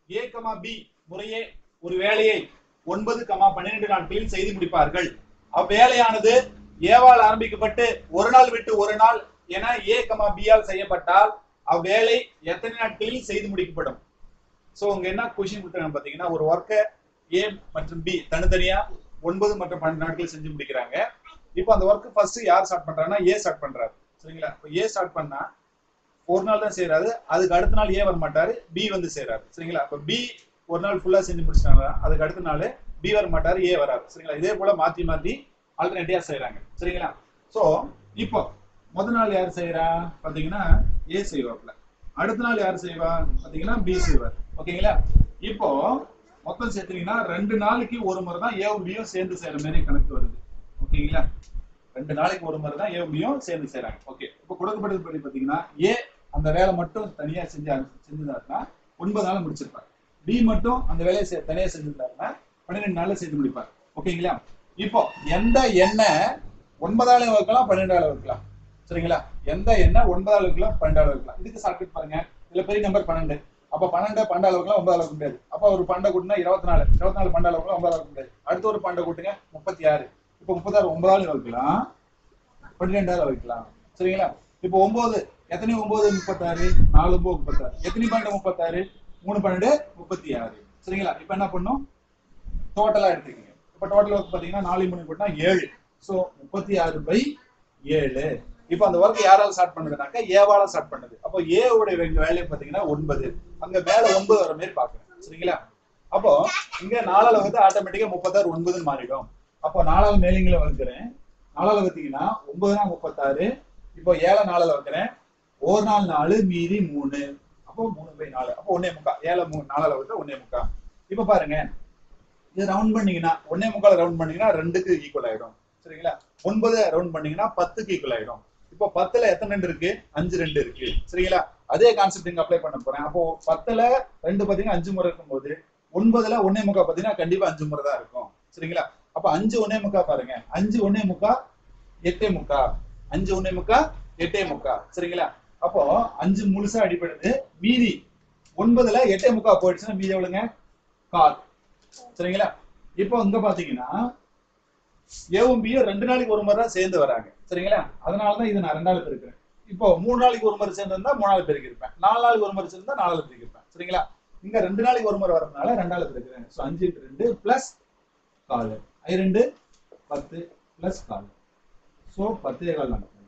ஏ comma B முறையே ஒரு வேலையை ஒன்பது கமா பன்னிரண்டு நாட்களில் செய்து முடிப்பார்கள் அவ்வேலையானது ஏவால் ஆரம்பிக்கப்பட்டு ஒரு நாள் விட்டு ஒரு நாள் என ஏ கமா பி ஆல் செய்யப்பட்டால் அவ்வேலை எத்தனை நாட்களில் செய்து முடிக்கப்படும் சோ உங்க என்ன கொஸ்டின் கொடுத்தாங்க பாத்தீங்கன்னா ஒரு ஒர்க்கை ஏ மற்றும் பி தனித்தனியா ஒன்பது மற்றும் பன்னெண்டு நாட்கள் செஞ்சு முடிக்கிறாங்க இப்போ அந்த ஒர்க் ஃபர்ஸ்ட் யார் ஸ்டார்ட் பண்றாங்கன்னா ஏ ஸ்டார்ட் பண்றாரு சரிங்களா இப்போ ஏ ஸ்டார்ட் பண்ணா ஒரு நாள் தான் செய்யறாரு அதுக்கு அடுத்த நாள் ஏ வர மாட்டாரு பி வந்து செய்யறாரு சரிங்களா அப்ப பி ஒரு நாள் ஃபுல்லா செஞ்சு முடிச்சிட்டாங்க அதுக்கு அடுத்த நாள் பி வர மாட்டாரு ஏ வராரு சரிங்களா இதே போல மாத்தி மாத்தி ஆல்டர்னேட்டிவா செய்யறாங்க சரிங்களா சோ இப்போ முத நாள் யார் செய்யறா பாத்தீங்கன்னா ஏ செய்வாப்ல அடுத்த நாள் யார் செய்வா பாத்தீங்கன்னா பி செய்வார் ஓகேங்களா இப்போ மொத்தம் சேர்த்தீங்கன்னா ரெண்டு நாளைக்கு ஒரு முறை தான் ஏவும் பியும் சேர்ந்து செய்யற மாதிரி கணக்கு வருது ஓகேங்களா ரெண்டு நாளைக்கு ஒரு முறை தான் ஏவும் பியும் சேர்ந்து செய்யறாங்க ஓகே இப்போ கொடுக்கப்பட்டது படி பாத்தீங்கன்னா ஏ அந்த வேலை மட்டும் தனியா செஞ்சு செஞ்சிருந்தாருன்னா ஒன்பது நாள் முடிச்சிருப்பார் பி மட்டும் அந்த வேலையை செ- தனியா செஞ்சிருந்தாருன்னா பன்னிரெண்டு நாள்ல செய்து முடிப்பார் ஓகேங்களா இப்போ எந்த எண்ணெய் ஒன்பதாலும் வைக்கலாம் பன்னெண்டாலும் வைக்கலாம் சரிங்களா எந்த எண்ணெய் ஒன்பதாலும் வைக்கலாம் பன்னெண்டாலும் வைக்கலாம் இதுக்கு ஷார்ட்கட் பாருங்க இதுல பெரிய நம்பர் பன்னெண்டு அப்ப பன்னெண்டு பன்னெண்டாலும் வைக்கலாம் ஒன்பதாலும் வைக்க முடியாது அப்ப ஒரு பன்னெண்டு கூட்டினா இருபத்தி நாலு இருபத்தி நாலு பன்னெண்டாலும் வைக்கலாம் ஒன்பதாலும் வைக்க முடியாது அடுத்து ஒரு பன்னெண்டு கூட்டுங்க முப்பத்தி ஆறு இப்போ முப்பத்தாறு ஒன்பதாலும் வைக்கலாம் பன்னிரெண்டாலும் வைக்கலாம் சரிங்களா இப்போ ஒன்பது எத்தனை ஒன்பது முப்பத்தாறு நாலு ஒன்பது முப்பத்தாறு எத்தனை பன்னெண்டு முப்பத்தாறு மூணு பன்னெண்டு முப்பத்தி ஆறு சரிங்களா இப்போ என்ன பண்ணும் டோட்டலா எடுத்துக்கங்க இப்ப டோட்டல் ஒர்க் பாத்தீங்கன்னா நாலு மூணு போட்டா ஏழு சோ முப்பத்தி ஆறு பை ஏழு இப்போ அந்த ஒர்க் யாரால ஸ்டார்ட் பண்ணுதுனாக்கா ஏவால ஸ்டார்ட் பண்ணுது அப்போ ஏ உடைய வே- வேலையை பாத்தீங்கன்னா ஒன்பது அங்க மேல ஒன்பது வர மாதிரி பாக்குறேன் சரிங்களா அப்போ இங்க நாலால வந்து ஆட்டோமேட்டிக்கா முப்பத்தாறு ஒன்பதுன்னு மாறிடும் அப்போ நாலாவது மேலிங்கில வைக்கிறேன் நாலால வத்தீங்கன்னா ஒன்பதுனா முப்பத்தாறு இப்போ ஏழை நாலால வைக்கிறேன் ஒரு நாள் நாலு மீதி மூணு அப்போ மூணு பை நாலு அப்போ ஒன்னே முக்கா ஏழை மூணு நாலால வைத்தா ஒன்னே முக்கா இப்போ பாருங்க இது ரவுண்ட் பண்ணீங்கன்னா ஒன்னே முக்கால் ரவுண்ட் பண்ணீங்கன்னா ரெண்டுக்கு ஈக்குவல் ஆயிடும் சரிங்களா ஒன்பது ரவுண்ட் பண்ணீங்கன்னா பத்துக்கு ஈக்குவல் ஆயிடும் இப்போ பத்துல எத்தனை ரெண்டு இருக்கு அஞ்சு ரெண்டு இருக்கு சரிங்களா அதே கான்செப்ட் இங்க அப்ளை பண்ண போறேன் அப்போ பத்துல ரெண்டு பாத்தீங்கன்னா அஞ்சு முறை இருக்கும்போது ஒன்பதுல ஒன்னே முக்கா பாத்தீங்கன்னா கண்டிப்பா அஞ்சு முறை தான் இருக்கும் சரிங்களா அப்ப அஞ்சு ஒன்னே முக்கா பாருங்க அஞ்சு ஒன்னே முக்கா எட்டே முக்கா அஞ்சு ஒன்னே முக்கா எட்டே முக்கா சரிங்களா அப்போ அஞ்சு முழுசா அடிப்படுது மீதி ஒன்பதுல எட்டே முக்கா போயிடுச்சுன்னா மீதி எவ்வளவுங்க கால் சரிங்களா இப்போ இங்க பாத்தீங்கன்னா ஏவும் பியும் ரெண்டு நாளைக்கு ஒரு முறை தான் சேர்ந்து வராங்க சரிங்களா அதனாலதான் இதை நான் ரெண்டாவது பெருக்கிறேன் இப்போ மூணு நாளைக்கு ஒரு முறை சேர்ந்திருந்தா மூணாவது பெருக்கி இருப்பேன் நாலு நாளைக்கு ஒரு முறை சேர்ந்தா நாலாவது பெருக்கி இருப்பேன் சரிங்களா இங்க ரெண்டு நாளைக்கு ஒரு முறை வரதுனால ரெண்டாவது பெருக்கிறேன் ஸோ அஞ்சு into ரெண்டு பிளஸ் கால் ஐ ரெண்டு பத்து பிளஸ் கால் ஸோ பத்தே கால் நடக்கும்